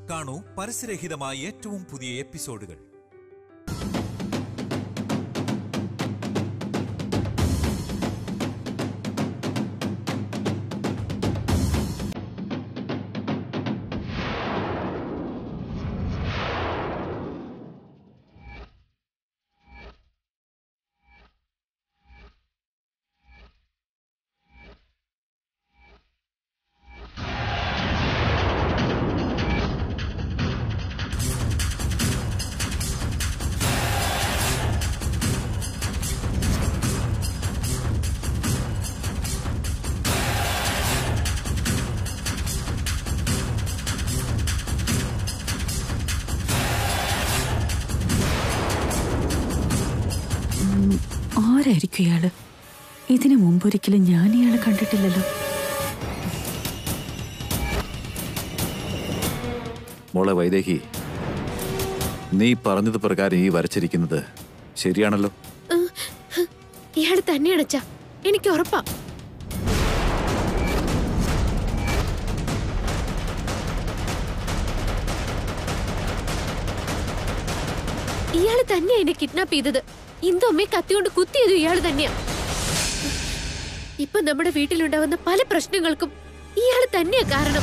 കാണൂ പരസ്യരഹിതമായ ഏറ്റവും പുതിയ എപ്പിസോഡുകൾ ആരായിരിക്കും ഇയാള് ഇതിനു മുമ്പൊരിക്കലും ഞാൻ ഇയാളെ കണ്ടിട്ടില്ലല്ലോ മോളെ വൈദേഹി നീ പറഞ്ഞത് പ്രകാരം ഈ വരച്ചിരിക്കുന്നത് ശരിയാണല്ലോ ഇയാൾ തന്നെയാണ് അച്ഛാ എനിക്ക് ഉറപ്പാ ഇയാള് തന്നെയാ എന്നെ കിഡ്നാപ്പ് ചെയ്തത് ഇന്ദമ്മയെ കത്തികൊണ്ട് കുത്തിയത് ഇയാള് തന്നെയാ ഇപ്പൊ നമ്മുടെ വീട്ടിലുണ്ടാവുന്ന പല പ്രശ്നങ്ങൾക്കും ഇയാള് തന്നെയാ കാരണം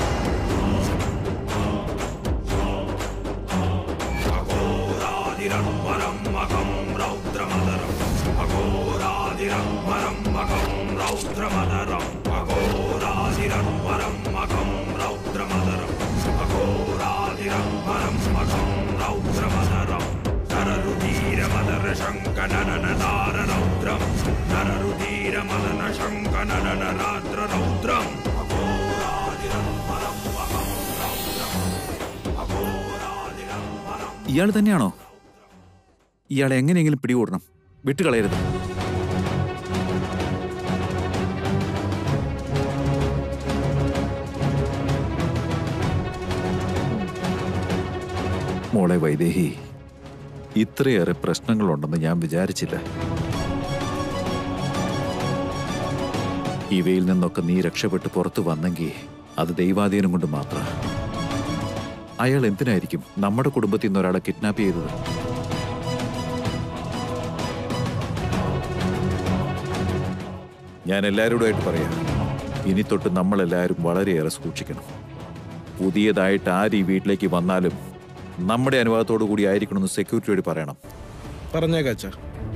ഇയാൾ തന്നെയാണോ ഇയാളെ എങ്ങനെയെങ്കിലും പിടികൂടണം വിട്ടുകളയരുത് മോളെ വൈദേഹി ഇത്രയേറെ പ്രശ്നങ്ങളുണ്ടെന്ന് ഞാൻ വിചാരിച്ചില്ല ഇവയിൽ നിന്നൊക്കെ നീ രക്ഷപ്പെട്ട് പുറത്തു വന്നെങ്കിൽ അത് ദൈവാധീനം കൊണ്ട് മാത്രം അയാൾ എന്തിനായിരിക്കും നമ്മുടെ കുടുംബത്തിൽ നിന്ന് ഒരാളെ കിഡ്നാപ്പ് ചെയ്തത് ഞാൻ എല്ലാവരോടുമായിട്ട് പറയാം ഇനി തൊട്ട് നമ്മളെല്ലാവരും വളരെയേറെ സൂക്ഷിക്കണം പുതിയതായിട്ട് ആര് ഈ വീട്ടിലേക്ക് വന്നാലും നമ്മുടെ അനുവാദത്തോടു കൂടി ആയിരിക്കണമെന്ന് സെക്യൂരിറ്റിയോട് പറയണം പറഞ്ഞേക്കാച്ച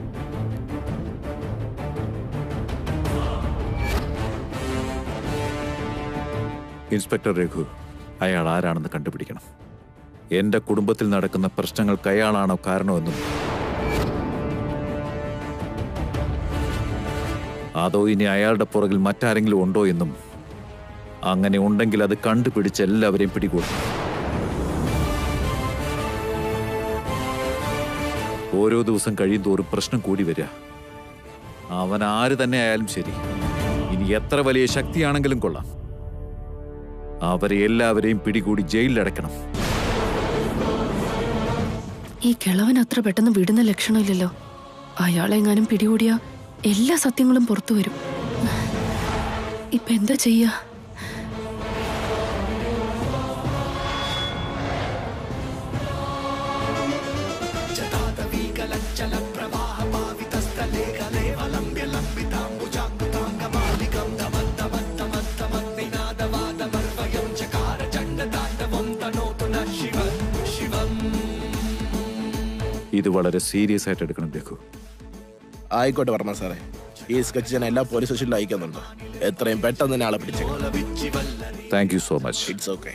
ഇൻസ്പെക്ടർ രഘു അയാൾ ആരാണെന്ന് കണ്ടുപിടിക്കണം എന്റെ കുടുംബത്തിൽ നടക്കുന്ന പ്രശ്നങ്ങൾക്ക് അയാളാണോ കാരണമെന്നും അതോ ഇനി അയാളുടെ പുറകിൽ മറ്റാരെങ്കിലും ഉണ്ടോ എന്നും അങ്ങനെ ഉണ്ടെങ്കിൽ അത് കണ്ടുപിടിച്ച് എല്ലാവരെയും പിടികൂടും ഓരോ ദിവസം കഴിയും തോറും പ്രശ്നം കൂടി വരിക അവൻ ആര് തന്നെ ആയാലും ശരി ഇനി എത്ര വലിയ ശക്തിയാണെങ്കിലും കൊള്ളാം അവരെ എല്ലാവരെയും പിടികൂടി ജയിലിലടക്കണം ഈ കിളവൻ അത്ര പെട്ടെന്ന് വിടുന്ന ലക്ഷണമില്ലല്ലോ അയാളെങ്ങാനും പിടികൂടിയ എല്ലാ സത്യങ്ങളും പുറത്തു വരും ഇപ്പൊ എന്താ ചെയ്യാ ഇത് വളരെ സീരിയസ് ആയിട്ട് എടുക്കണം രഘു ആയിക്കോട്ടെ വർമ്മ സാറേ ഈ സ്കെച്ച് ഞാൻ എല്ലാ പോലീസ് സ്റ്റേഷനിലും അയക്കുന്നുണ്ട് എത്രയും പെട്ടെന്ന് തന്നെ ആളെ പിടിച്ചേക്കാം thank you so much it's okay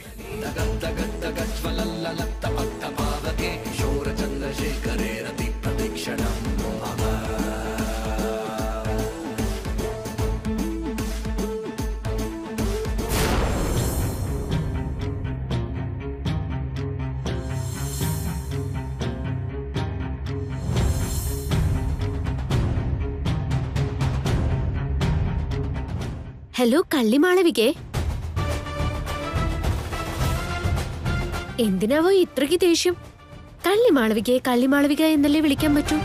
hello കള്ളിമാളവികേ എന്തിനാവോ ഇത്രയ്ക്ക് ദേഷ്യം കള്ളിമാളവികയെ കള്ളിമാളവിക എന്നല്ലേ വിളിക്കാൻ പറ്റൂ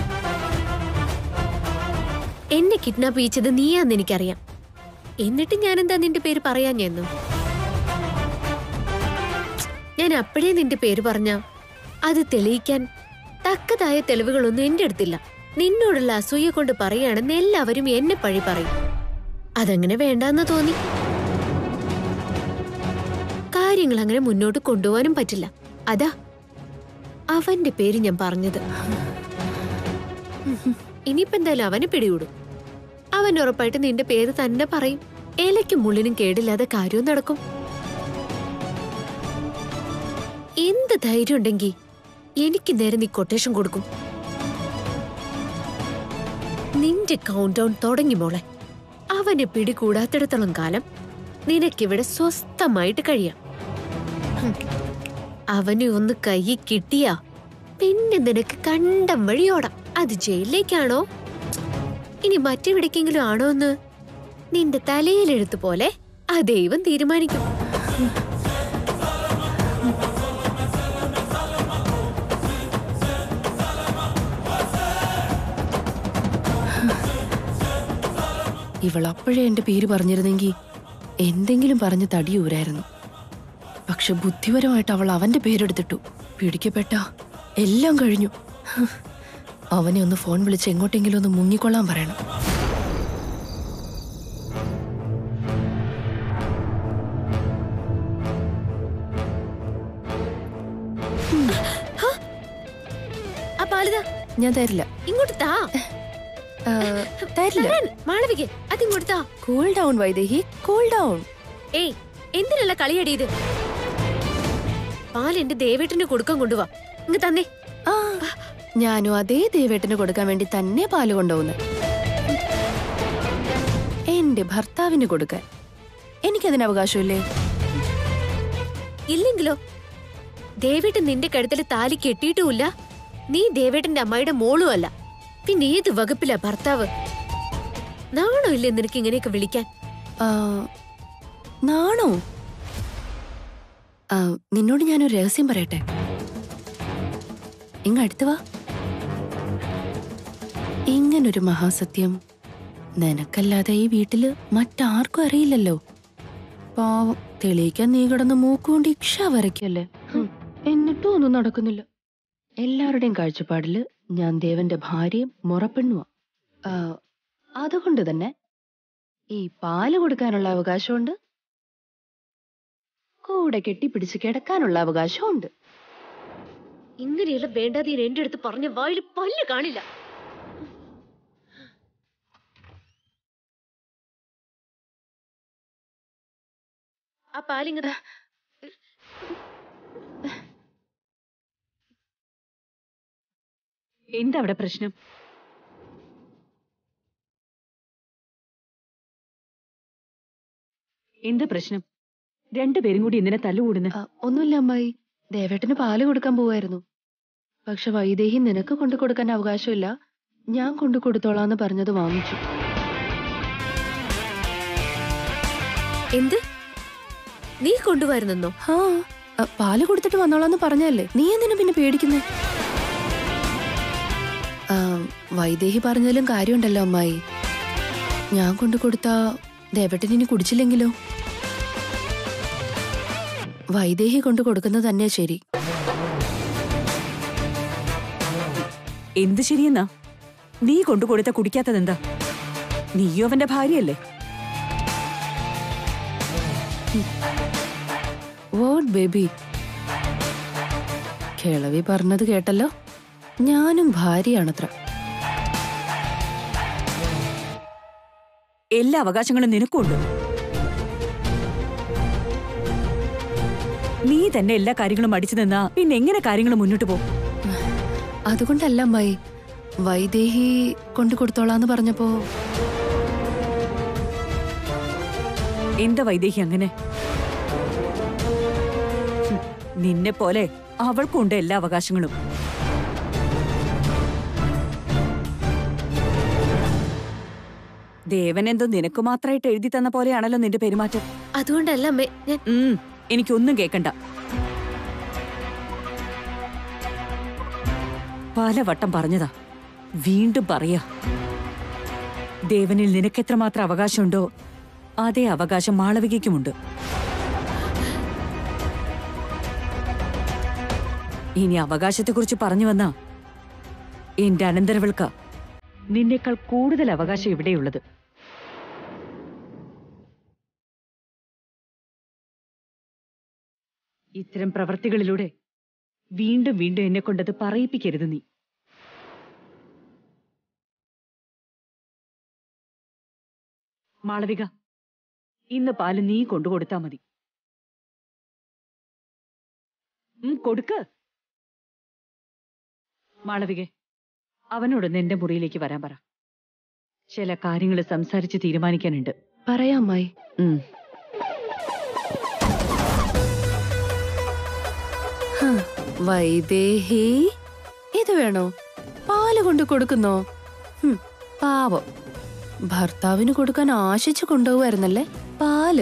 എന്നെ കിഡ്നാപ്പ് ചെയ്യിച്ചത് നീയാന്ന് എനിക്കറിയാം എന്നിട്ട് ഞാനെന്താ നിന്റെ പേര് പറയാൻ ചെന്നു ഞാൻ അപ്പോഴേ നിന്റെ പേര് പറഞ്ഞ അത് തെളിയിക്കാൻ തക്കതായ തെളിവുകളൊന്നും എന്റെ അടുത്തില്ല നിന്നോടുള്ള അസൂയ കൊണ്ട് പറയുകയാണെന്ന് എല്ലാവരും എന്നെ പഴി പറയും അതങ്ങനെ വേണ്ടാന്ന് തോന്നി കാര്യങ്ങൾ അങ്ങനെ മുന്നോട്ട് കൊണ്ടുപോകാനും പറ്റില്ല അതാ അവന്റെ പേര് ഞാൻ പറഞ്ഞത് ഇനിയിപ്പോ എന്തായാലും അവനെ പിടികൂടും അവൻ ഉറപ്പായിട്ട് നിന്റെ പേര് തന്നെ പറയും ഇലയ്ക്കും മുള്ളിനും കേടില്ലാതെ കാര്യവും നടക്കും എന്ത് ധൈര്യം ഉണ്ടെങ്കിൽ എനിക്ക് നേരെ നീ കൊട്ടേഷൻ കൊടുക്കും നിന്റെ കൗണ്ട് ഡൗൺ തുടങ്ങി മോളെ അവനെ പിടികൂടാത്തിടത്തോളം കാലം നിനക്കിവിടെ സ്വസ്ഥമായിട്ട് കഴിയാം ഹും. അവനെ ഒന്ന് കൈ കിട്ടിയാ പിന്നെ നിനക്ക് കണ്ടം വഴിയോടാം അത് ജയിലിലേക്കാണോ ഇനി മറ്റെവിടേക്കെങ്കിലും ആണോ എന്ന് നിന്റെ തലയിലെഴുത്ത് പോലെ ആ ദൈവം തീരുമാനിക്കും ഇവൾ അപ്പോഴേ എന്റെ പേര് പറഞ്ഞിരുന്നെങ്കിൽ എന്തെങ്കിലും പറഞ്ഞ് തടിയൂരായിരുന്നു പക്ഷെ ബുദ്ധിപരമായിട്ട് അവൾ അവന്റെ പേരെടുത്തിട്ടു പിടിക്കപ്പെട്ട എല്ലാം കഴിഞ്ഞു ഹ്. അവനെ ഒന്ന് ഫോൺ വിളിച്ച് എങ്ങോട്ടെങ്കിലും ഒന്ന് മുങ്ങിക്കൊള്ളാൻ പറയണം ആ പാലിത ഞാൻ തരില്ല ഇങ്ങോട്ട് താ ആ, തരില്ല തരാൻ, മാളവിക അതിങ്ങോട്ട് താ cool down Vaidehi cool down ഏയ് എന്തിനുള്ള കളിയടിയത് പാൽ എന്റെ ദേവേട്ടന് കൊടുക്കാൻ കൊണ്ടുവാ ഇങ്ങ് തന്നെ ആ ഞാനും അതേ ദേവേട്ടന് കൊടുക്കാൻ വേണ്ടി തന്നെ പാല് കൊണ്ടുപോകുന്നത് എന്റെ ഭർത്താവിന് കൊടുക്കാൻ എനിക്കതിന് അവകാശമില്ലേ ഇല്ലെങ്കിലോ ദേവേട്ടൻ നിന്റെ കഴുത്തിൽ താലി കെട്ടിയിട്ടുമില്ല നീ ദേവേട്ടന്റെ അമ്മായിയുടെ മോളും അല്ല പിന്നെ ഏത് വകുപ്പിലാ ഭർത്താവ് നാണോ ഇല്ലേ നിനക്ക് ഇങ്ങനെയൊക്കെ വിളിക്കാൻ ആ, നാണോ ആ, നിന്നോട് ഞാനൊരു രഹസ്യം പറയട്ടെ ഇങ്ങ അടുത്ത് വാ ഇങ്ങനൊരു മഹാസത്യം നിനക്കല്ലാതെ ഈ വീട്ടില് മറ്റാർക്കും അറിയില്ലല്ലോ പാവം തെളിയിക്കാൻ നീ കിടന്ന് മൂക്കുകൊണ്ട് ഇക്ഷ വരയ്ക്കല്ലേ ഹും, എന്നിട്ടും ഒന്നും നടക്കുന്നില്ല എല്ലാവരുടെയും കാഴ്ചപ്പാടില് ഞാൻ ദേവന്റെ ഭാര്യയും മുറപ്പെണ്ണുവാ ആ, അതുകൊണ്ട് തന്നെ ഈ പാല് കൊടുക്കാനുള്ള അവകാശമുണ്ട് കൂടെ കെട്ടിപ്പിടിച്ച് കിടക്കാനുള്ള അവകാശമുണ്ട് ഇങ്ങനെയുള്ള വേണ്ടാതീൻ എന്റെ അടുത്ത് പറഞ്ഞ വായിൽ പല്ല് കാണില്ല ആ പാലിങ്ങ എന്താ അവിടെ പ്രശ്നം എന്താ പ്രശ്നം രണ്ടുപേരും കൂടി എന്തിനാ തല്ലുകൂടുന്നു ആ, ഒന്നുമില്ല അമ്മായി ദേവേട്ടന് പാല് കൊടുക്കാൻ പോവായിരുന്നു പക്ഷെ വൈദേഹി നിനക്ക് കൊണ്ടു കൊടുക്കാൻ അവകാശമില്ല ഞാൻ കൊണ്ടു കൊടുത്തോളാന്ന് പറഞ്ഞത് വാങ്ങിച്ചു എന്ത് നീ കൊണ്ടുവരുന്നെന്നോ ആ ആ, പാല് കൊടുത്തിട്ട് വന്നോളാന്ന് പറഞ്ഞല്ലേ നീ എന്തിനാ പിന്നെ പേടിക്കുന്നേ ആ, വൈദേഹി പറഞ്ഞതിലും കാര്യമുണ്ടല്ലോ അമ്മായി ഞാൻ കൊണ്ടു കൊടുത്ത ദേവേട്ടൻ ഇനി കുടിച്ചില്ലെങ്കിലോ വൈദേഹി കൊണ്ടു കൊടുക്കുന്നത് തന്നെ ശരി എന്ത് ശരിയെന്നാ നീ കൊണ്ടു കൊടുത്ത കുടിക്കാത്തതെന്താ നീയോ അവന്റെ ഭാര്യയല്ലേ വോട്ട് ബേബി കിളവി പറഞ്ഞത് കേട്ടല്ലോ ഞാനും ഭാര്യയാണത്ര എല്ലാ അവകാശങ്ങളും നിനക്കുണ്ട് നീ തന്നെ എല്ലാ കാര്യങ്ങളും അടിച്ചു നിന്നാ പിന്നെ എങ്ങനെ കാര്യങ്ങൾ മുന്നോട്ട് പോകും അതുകൊണ്ടല്ല അമ്മായി വൈദേഹി കൊണ്ടു കൊടുത്തോളാന്ന് പറഞ്ഞപ്പോ എന്താ വൈദേഹി അങ്ങനെ ഹും, നിന്നെ പോലെ അവൾക്കുണ്ട് എല്ലാ അവകാശങ്ങളും ദേവൻ എന്തോ നിനക്ക് മാത്രമായിട്ട് എഴുതി തന്ന പോലെയാണല്ലോ നിന്റെ പെരുമാറ്റം അതുകൊണ്ടല്ല അമ്മേ ഞാൻ ഉം, എനിക്കൊന്നും കേക്കണ്ട പലവട്ടം പറഞ്ഞതാ വീണ്ടും പറയാ ദേവനിൽ നിനക്കെത്രമാത്രം അവകാശമുണ്ടോ അതേ അവകാശം മാളവികയ്ക്കുമുണ്ട് ഇനി അവകാശത്തെക്കുറിച്ച് പറഞ്ഞു വന്ന എന്റെ അനന്തരവൾക്ക് നിന്നേക്കാൾ കൂടുതൽ അവകാശം ഇവിടെയുള്ളത് ഇത്തരം പ്രവർത്തികളിലൂടെ വീണ്ടും വീണ്ടും എന്നെ കൊണ്ടത് പറയിപ്പിക്കരുത് നീ മാളവിക ഇന്ന് പാല് നീ കൊണ്ടുകൊടുത്താ മതി ഉം, കൊടുക്ക് മാളവികെ അവനോടൊന്ന് എന്റെ മുറിയിലേക്ക് വരാൻ പറ ചില കാര്യങ്ങൾ സംസാരിച്ച് തീരുമാനിക്കാനുണ്ട് പറയാം അമ്മായി ഉം. ഹ, വൈദേഹി ഇത് വേണോ പാല് കൊണ്ട് കൊടുക്കുന്നോ ഹും, പാവം ഭർത്താവിന് കൊടുക്കാൻ ആശിച്ചു കൊണ്ടുപോകുമായിരുന്നല്ലേ പാല്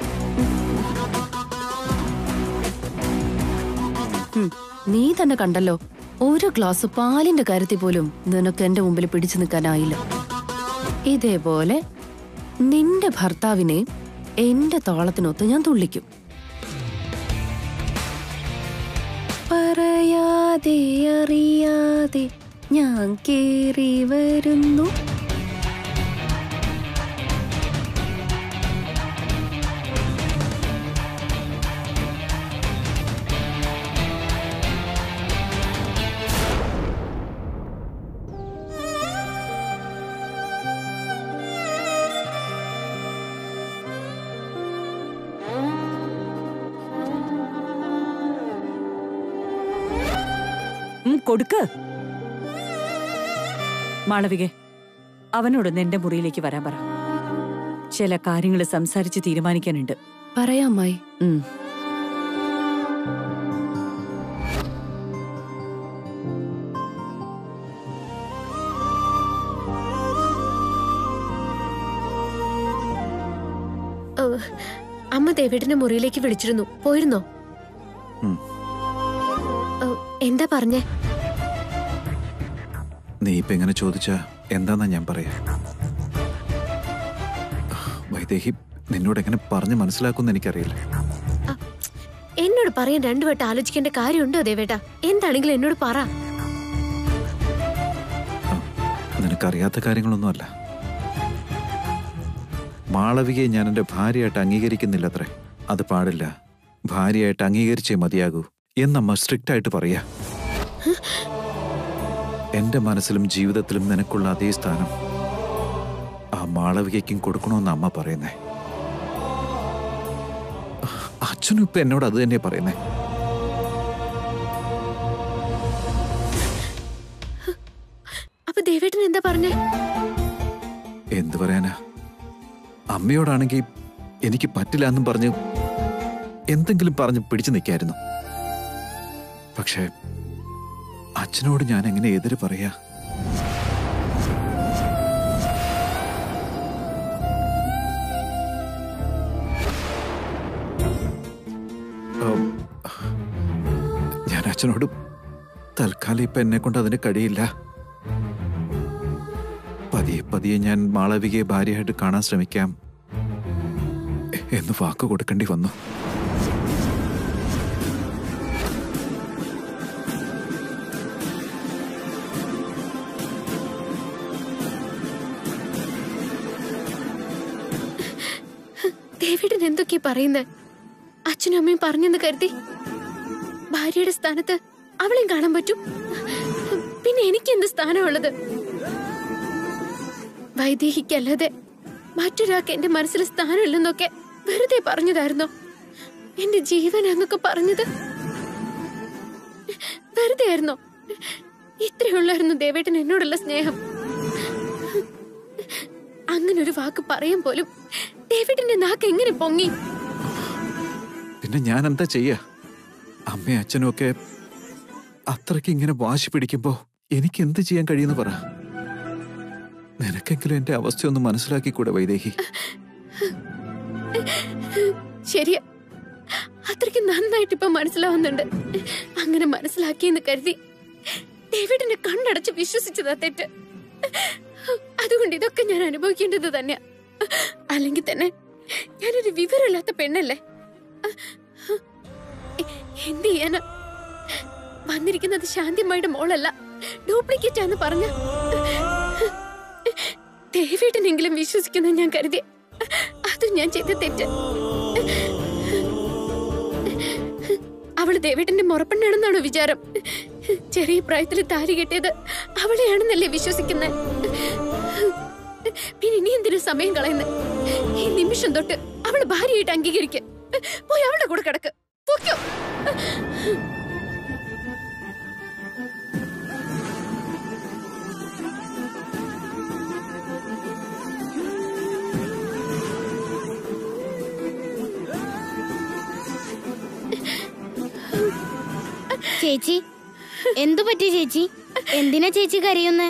ഹും, നീ തന്നെ കണ്ടല്ലോ ഒരു ഗ്ലാസ് പാലിന്റെ കാര്യത്തിൽ പോലും നിനക്ക് എന്റെ മുമ്പിൽ പിടിച്ചു നിൽക്കാനായില്ല ഇതേപോലെ നിന്റെ ഭർത്താവിനെ എന്റെ താളത്തിനൊത്ത് ഞാൻ തുള്ളിക്കും പറയാതെ അറിയാതെ ഞാൻ കേറി വരുന്നു ഉം, കൊടുക്ക് മാളവികെ അവനോടൊന്ന് എന്റെ മുറിയിലേക്ക് വരാൻ പറ ചില കാര്യങ്ങൾ സംസാരിച്ച് തീരുമാനിക്കാനുണ്ട് പറയാം അമ്മായി ഉം. ഓ, അമ്മ ദേവേട്ടന്റെ മുറിയിലേക്ക് വിളിച്ചിരുന്നു പോയിരുന്നോ ഉം. ഓ, എന്താ പറഞ്ഞേ നീ ഇപ്പൊ എങ്ങനെ ചോദിച്ചാ എന്താന്നാ ഞാൻ പറയാ വൈദേഹി നിന്നോട് എങ്ങനെ പറഞ്ഞു മനസ്സിലാക്കുമെന്ന് എനിക്കറിയില്ല എന്നോട് പറയാൻ രണ്ടു വട്ടം ആലോചിക്കേണ്ട കാര്യമുണ്ടോ ദേവേട്ട എന്താണെങ്കിലും എന്നോട് പറ ആ, നിനക്കറിയാത്ത കാര്യങ്ങളൊന്നുമല്ല മാളവികയെ ഞാൻ എൻ്റെ ഭാര്യയായിട്ട് അംഗീകരിക്കുന്നില്ല അത്രേ അത് പാടില്ല ഭാര്യയായിട്ട് അംഗീകരിച്ചേ മതിയാകൂ എന്നമ്മ സ്ട്രിക്റ്റ് ആയിട്ട് പറയാ എന്റെ മനസ്സിലും ജീവിതത്തിലും നിനക്കുള്ള അതേ സ്ഥാനം ആ മാളവികയ്ക്കും കൊടുക്കണമെന്ന് അമ്മ പറയുന്നേ അച്ഛനും ഇപ്പൊ എന്നോട് അത് തന്നെ പറയുന്നേ അപ്പൊ ദേവേട്ടൻ എന്താ പറഞ്ഞേ എന്തു പറയാനാ അമ്മയോടാണെങ്കിൽ എനിക്ക് പറ്റില്ല എന്നും പറഞ്ഞ് എന്തെങ്കിലും പറഞ്ഞ് പിടിച്ചു നിൽക്കായിരുന്നു പക്ഷേ അച്ഛനോട് ഞാൻ എങ്ങനെ എതിര് പറയാ ഉം, ഞാൻ അച്ഛനോട് തൽക്കാലം ഇപ്പൊ എന്നെ കൊണ്ട് അതിന് കഴിയില്ല പതിയെ പതിയെ ഞാൻ മാളവികയെ ഭാര്യയായിട്ട് കാണാൻ ശ്രമിക്കാം എ- എന്ന് വാക്ക് കൊടുക്കേണ്ടി വന്നു ദേവേട്ടൻ എന്തൊക്കെയാ പറയുന്നേ അച്ഛനും അമ്മയും പറഞ്ഞെന്ന് കരുതി ഭാര്യയുടെ സ്ഥാനത്ത് അവളെയും കാണാൻ പറ്റും പിന്നെ എനിക്ക് എന്ത് സ്ഥാനമുള്ളത് വൈദേഹിക്കല്ലാതെ മറ്റൊരാൾക്ക് എന്റെ മനസ്സിൽ സ്ഥാനമില്ലെന്നൊക്കെ വെറുതെ പറഞ്ഞതായിരുന്നോ എന്റെ ജീവനാന്നൊക്കെ പറഞ്ഞത് വെറുതെ ആയിരുന്നോ ഇത്രയുള്ളായിരുന്നു ദേവേട്ടൻ എന്നോടുള്ള സ്നേഹം അങ്ങനെ ഒരു വാക്ക് പറയാൻ പോലും ദേവേട്ടന്റെ നാക്ക് എങ്ങനെ പൊങ്ങി പിന്നെ ഞാൻ എന്താ ചെയ്യാ അമ്മയും അച്ഛനും ഒക്കെ അത്രയ്ക്ക് ഇങ്ങനെ വാശി പിടിക്കുമ്പോ എനിക്ക് എന്ത് ചെയ്യാൻ കഴിയുമെന്ന് പറ നിനക്കെങ്കിലും എന്റെ അവസ്ഥയൊന്ന് മനസ്സിലാക്കിക്കൂടെ വൈദേഹി ശരിയാ അത്രയ്ക്ക് നന്നായിട്ട് ഇപ്പൊ മനസ്സിലാവുന്നുണ്ട് അങ്ങനെ മനസ്സിലാക്കിയെന്ന് കരുതി ഡേവിഡിനെ കണ്ണടച്ച് വിശ്വസിച്ചതാ തെറ്റ് അതുകൊണ്ട് ഇതൊക്കെ ഞാൻ അനുഭവിക്കേണ്ടത് തന്നെയാ അല്ലെങ്കിൽ തന്നെ ഞാനൊരു വിവരമില്ലാത്ത പെണ്ണല്ലേ എ- എന്ത് ചെയ്യാനാ വന്നിരിക്കുന്നത് ശാന്തിമ്മയുടെ മോളല്ല ഡ്യൂപ്ലിക്കേറ്റ് ആന്ന് പറഞ്ഞ ദേവേട്ടനെങ്കിലും വിശ്വസിക്കുന്ന ഞാൻ കരുതി അത് ഞാൻ ചെയ്ത തെറ്റ് അവള് ദേവേട്ടന്റെ മുറപ്പെണ്ണാണെന്നാണോ വിചാരം ചെറിയ പ്രായത്തിൽ താരി കെട്ടിയത് അവളെയാണെന്നല്ലേ വിശ്വസിക്കുന്നത് പിന്നെ ഇനി എന്തിനു സമയം കളയുന്നത് ഈ നിമിഷം തൊട്ട് അവള് ഭാര്യയായിട്ട് അംഗീകരിക്ക പോയി അവളുടെ കൂടെ കിടക്ക് പൊയ്ക്കോ ചേച്ചി എന്തു പറ്റി ചേച്ചി എന്തിനാ ചേച്ചി കരയുന്നേ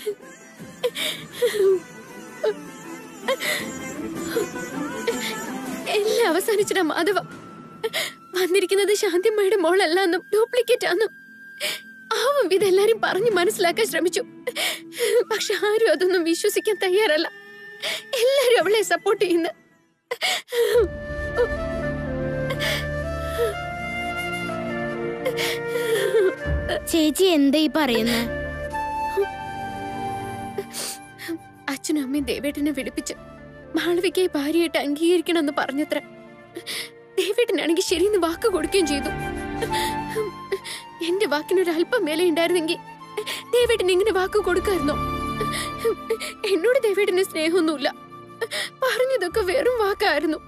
എല്ലാം അവസാനിച്ചിട മാധവ വന്നിരിക്കുന്നത് ശാന്തിമ്മയുടെ മോളല്ല എന്നും ഡ്യൂപ്ലിക്കേറ്റ് ആന്നും ആവും ഇതെല്ലാരും പറഞ്ഞു മനസ്സിലാക്കാൻ ശ്രമിച്ചു പക്ഷെ ആരും അതൊന്നും വിശ്വസിക്കാൻ തയ്യാറല്ല എല്ലാരും അവളെ സപ്പോർട്ട് ചെയ്യുന്നു ചേച്ചി എന്താ ഈ പറയുന്നേ അച്ഛനും അമ്മയും ദേവേട്ടനെ വിളിപ്പിച്ച് മാളവികയെ ഭാര്യയായിട്ട് അംഗീകരിക്കണമെന്ന് പറഞ്ഞത്ര ദേവേട്ടനാണെങ്കിൽ ശരിയെന്ന് വാക്ക് കൊടുക്കുകയും ചെയ്തു എന്റെ വാക്കിനൊരു അല്പം വില ഉണ്ടായിരുന്നെങ്കിൽ ദേവേട്ടൻ ഇങ്ങനെ വാക്ക് കൊടുക്കായിരുന്നോ എന്നോട് ദേവേട്ടന് സ്നേഹമൊന്നുമില്ല പറഞ്ഞതൊക്കെ വെറും വാക്കായിരുന്നു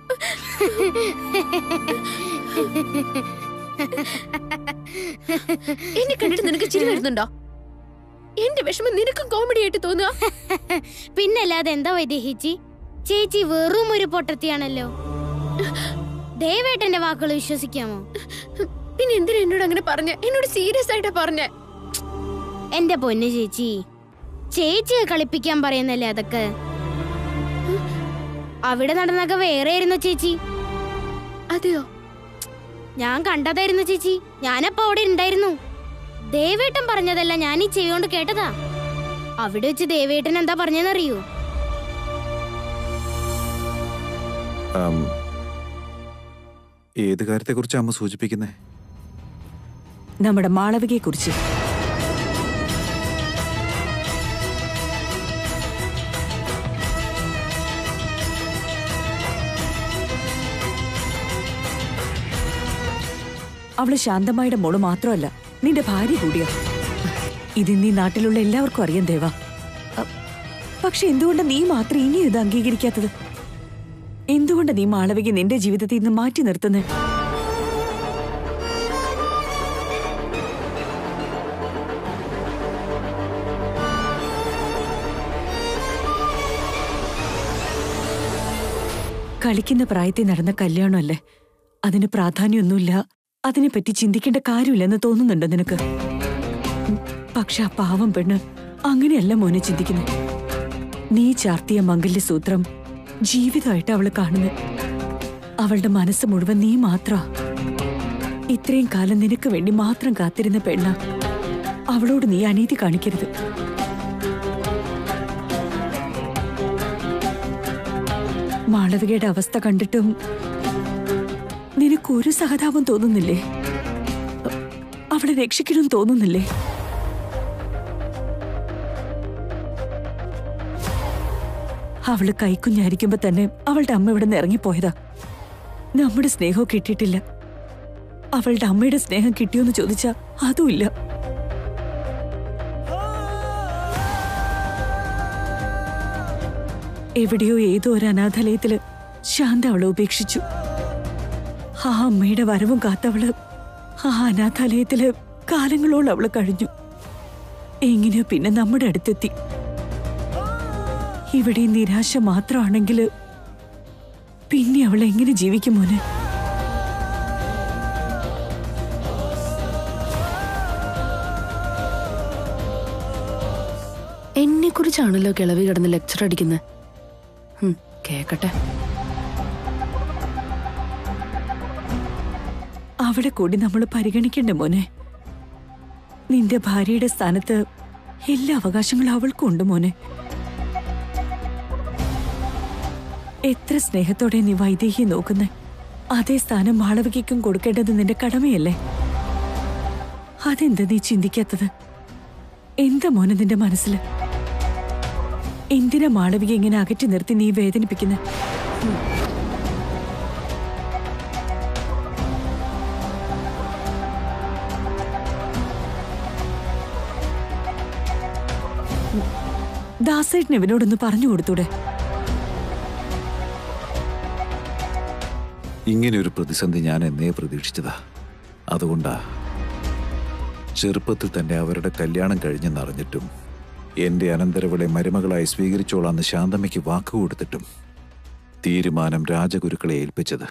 എന്നെ കണ്ടിട്ട് നിനക്ക് ചിരി വരുന്നുണ്ടോ എന്റെ വിഷമം നിനക്കും കോമഡി ആയിട്ട് തോന്നുക പിന്നല്ലാതെ എന്താ വൈദേഹിച്ചി ചേച്ചി വെറും ഒരു പൊട്ടത്തിയാണല്ലോ ദേവേട്ടന്റെ വാക്കുകൾ വിശ്വസിക്കാമോ പിന്നെ എന്തിനാ എന്നോട് അങ്ങനെ പറഞ്ഞ എന്നോട് സീരിയസ് ആയിട്ടാ പറഞ്ഞ എന്റെ പൊന്നു ചേച്ചി ചേച്ചിയെ കളിപ്പിക്കാൻ പറയുന്നല്ലേ അതൊക്കെ അവിടെ നടന്നൊക്കെ വേറെ ആയിരുന്നു ചേച്ചി അതെയോ ഞാൻ കണ്ടതായിരുന്നു ചേച്ചി ഞാനപ്പോ അവിടെ ഉണ്ടായിരുന്നു ദേവേട്ടൻ പറഞ്ഞതല്ല ഞാൻ ഈ ചെവിയോണ്ട് കേട്ടതാ അവിടെ വെച്ച് ദേവേട്ടൻ എന്താ പറഞ്ഞെന്നറിയോ ആം, ഏത് കാര്യത്തെക്കുറിച്ച് അമ്മ സൂചിപ്പിക്കുന്നേ നമ്മുടെ മാളവികയെ കുറിച്ച് അവള് ശാന്തമായുടെ മോള് മാത്രമല്ല നിന്റെ ഭാര്യ കൂടിയാ ഇത് നീ നാട്ടിലുള്ള എല്ലാവർക്കും അറിയാം ദേവ അ, പക്ഷെ എന്തുകൊണ്ട് നീ മാത്രം ഇനിയും ഇത് അംഗീകരിക്കാത്തത് എന്തുകൊണ്ട് നീ മാളവിക നിന്റെ ജീവിതത്തിൽ നിന്ന് മാറ്റി നിർത്തുന്നേ കളിക്കുന്ന പ്രായത്തിൽ നടന്ന കല്യാണമല്ലേ അതിന് പ്രാധാന്യമൊന്നുമില്ല അതിനെപ്പറ്റി ചിന്തിക്കേണ്ട കാര്യമില്ലെന്ന് തോന്നുന്നുണ്ടോ നിനക്ക് ഉം, പക്ഷെ ആ പാവം പെണ്ണ് അങ്ങനെയല്ല മോനെ ചിന്തിക്കുന്നു നീ ചാർത്തിയ മംഗല്യസൂത്രം ജീവിതമായിട്ട് അവള് കാണുന്നു അവളുടെ മനസ്സ് മുഴുവൻ നീ മാത്ര ഇത്രയും കാലം നിനക്ക് വേണ്ടി മാത്രം കാത്തിരുന്ന പെണ്ണ അവളോട് നീ അനീതി കാണിക്കരുത് മാളവികയുടെ അവസ്ഥ കണ്ടിട്ടും നിനക്കൊരു സഹതാപം തോന്നുന്നില്ലേ അവളെ രക്ഷിക്കണം തോന്നുന്നില്ലേ അവള് കൈക്കുഞ്ഞായിരിക്കുമ്പോ തന്നെ അവളുടെ അമ്മ ഇവിടെ നിന്ന് ഇറങ്ങിപ്പോയതാ നമ്മുടെ സ്നേഹവും കിട്ടിയിട്ടില്ല അവളുടെ അമ്മയുടെ സ്നേഹം കിട്ടിയോന്ന് ചോദിച്ചാ അതുമില്ല എവിടെയോ ഏതോ ഒരു അനാഥാലയത്തില് ശാന്ത അവളെ ഉപേക്ഷിച്ചു ആ അമ്മയുടെ വരവും കാത്തവള് ആ അനാഥാലയത്തില് കാലങ്ങളോളം അവള് കഴിഞ്ഞു എങ്ങനെയോ പിന്നെ നമ്മുടെ അടുത്തെത്തി ഇവിടെ ഈ നിരാശ മാത്രമാണെങ്കിൽ പിന്നെ അവൾ എങ്ങനെ ജീവിക്കും മോനെ എന്നെ കുറിച്ചാണല്ലോ കിളവി കിടന്ന് ലെക്ചർ അടിക്കുന്നത് ഹും, കേക്കട്ടെ അവിടെ കൂടി നമ്മൾ പരിഗണിക്കണ്ടേ മോനെ നിന്റെ ഭാര്യയുടെ സ്ഥാനത്ത് എല്ലാ അവകാശങ്ങളും അവൾക്കും ഉണ്ട് മോനെ എത്ര സ്നേഹത്തോടെ നീ വൈദേഹിയെ നോക്കുന്നേ അതേ സ്ഥാനം മാളവികയ്ക്കും കൊടുക്കേണ്ടത് നിന്റെ കടമയല്ലേ അതെന്താ നീ ചിന്തിക്കാത്തത് എന്താ മോനെ നിന്റെ മനസ്സിൽ എന്തിനാ മാളവിക ഇങ്ങനെ അകറ്റി നിർത്തി നീ വേദനിപ്പിക്കുന്നത് ദാസേട്ടൻ ഇവനോടൊന്ന് പറഞ്ഞു കൊടുത്തൂടെ ഇങ്ങനെ ഒരു പ്രതിസന്ധി ഞാൻ എന്നേ പ്രതീക്ഷിച്ചതാ അതുകൊണ്ടാ ചെറുപ്പത്തിൽ തന്നെ അവരുടെ കല്യാണം കഴിഞ്ഞെന്നറിഞ്ഞിട്ടും എന്റെ അനന്തരവളെ മരുമകളായി സ്വീകരിച്ചോളാന്ന് ശാന്തമ്മയ്ക്ക് വാക്കു കൊടുത്തിട്ടും തീരുമാനം രാജഗുരുക്കളെ ഏൽപ്പിച്ചത്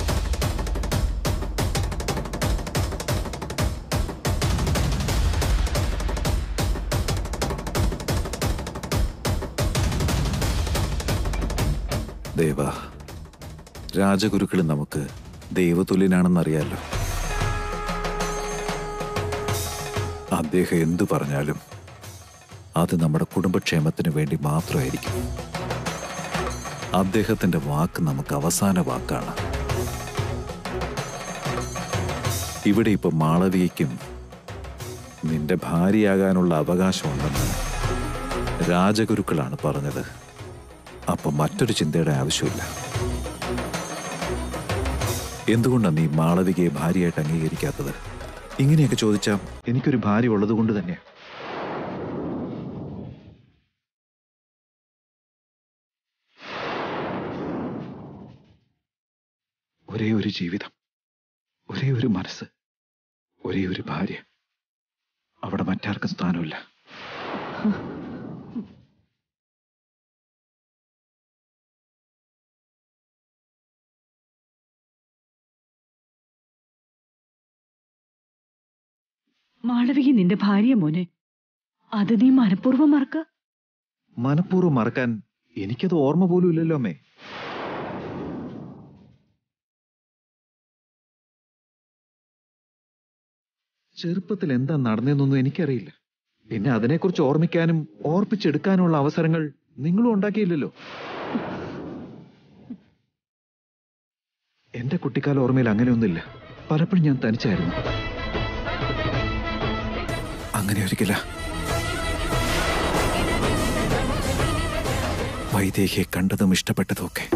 ദേവ രാജഗുരുക്കൾ നമുക്ക് ദൈവതുല്യനാണെന്നറിയാലോ അദ്ദേഹം എന്തു പറഞ്ഞാലും അത് നമ്മുടെ കുടുംബക്ഷേമത്തിന് വേണ്ടി മാത്രമായിരിക്കും അദ്ദേഹത്തിന്റെ വാക്ക് നമുക്ക് അവസാന വാക്കാണ് ഇവിടെ ഇപ്പൊ മാളവികയ്ക്കും നിന്റെ ഭാര്യയാകാനുള്ള അവകാശമുണ്ടെന്ന് രാജഗുരുക്കളാണ് പറഞ്ഞത് അപ്പൊ മറ്റൊരു ചിന്തയുടെ ആവശ്യമില്ല എന്തുകൊണ്ടാണ് നീ മാളവികയെ ഭാര്യയായിട്ട് അംഗീകരിക്കാത്തത് ഇങ്ങനെയൊക്കെ ചോദിച്ചാൽ എനിക്കൊരു ഭാര്യ ഉള്ളത് കൊണ്ട് തന്നെ ഒരേ ഒരു ജീവിതം ഒരേ ഒരു മനസ്സ് ഒരേ ഒരു ഭാര്യ അവിടെ മറ്റാർക്കും സ്ഥാനമില്ല മാളവിക നിന്റെ ഭാര്യ മോനെ അത് നീ മനഃപൂർവ്വം മറക്ക മനഃപൂർവ്വം മറക്കാൻ എനിക്കത് ഓർമ്മ പോലും ഇല്ലല്ലോ അമ്മേ ചെറുപ്പത്തിൽ എന്താ നടന്നതെന്നൊന്നും എനിക്കറിയില്ല പിന്നെ അതിനെക്കുറിച്ച് ഓർമ്മിക്കാനും ഓർപ്പിച്ചെടുക്കാനുള്ള അവസരങ്ങൾ നിങ്ങളും ഉണ്ടാക്കിയില്ലല്ലോ എന്റെ കുട്ടിക്കാല ഓർമ്മയിൽ അങ്ങനെയൊന്നുമില്ല പലപ്പോഴും ഞാൻ തനിച്ചായിരുന്നു അങ്ങനെ ഒരിക്കല വൈദേഹിയെ കണ്ടതും ഇഷ്ടപ്പെട്ടതും ഒക്കെ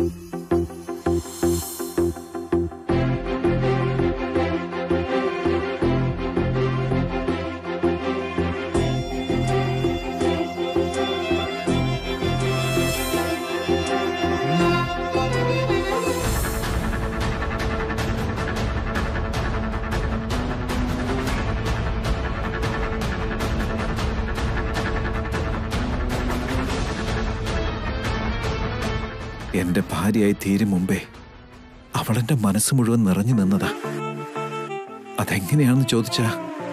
എന്റെ ഭാര്യയായി തീരും മുമ്പേ അവളെന്റെ മനസ്സ് മുഴുവൻ നിറഞ്ഞു നിന്നതാ അതെങ്ങനെയാണെന്ന് ചോദിച്ചാ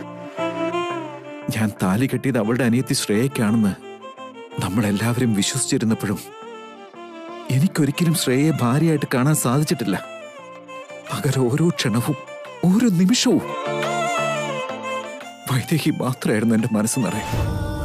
ഞാൻ താലി കെട്ടിയത് അവളുടെ അനിയത്തി ശ്രേയയ്ക്കാണെന്ന് നമ്മളെല്ലാവരും വിശ്വസിച്ചിരുന്നപ്പോഴും എനിക്കൊരിക്കലും ശ്രേയയെ ഭാര്യയായിട്ട് കാണാൻ സാധിച്ചിട്ടില്ല പകരം ഓരോ ക്ഷണവും ഓരോ നിമിഷവും വൈദേഹി മാത്രമായിരുന്നു എന്റെ മനസ്സ് നിറയെ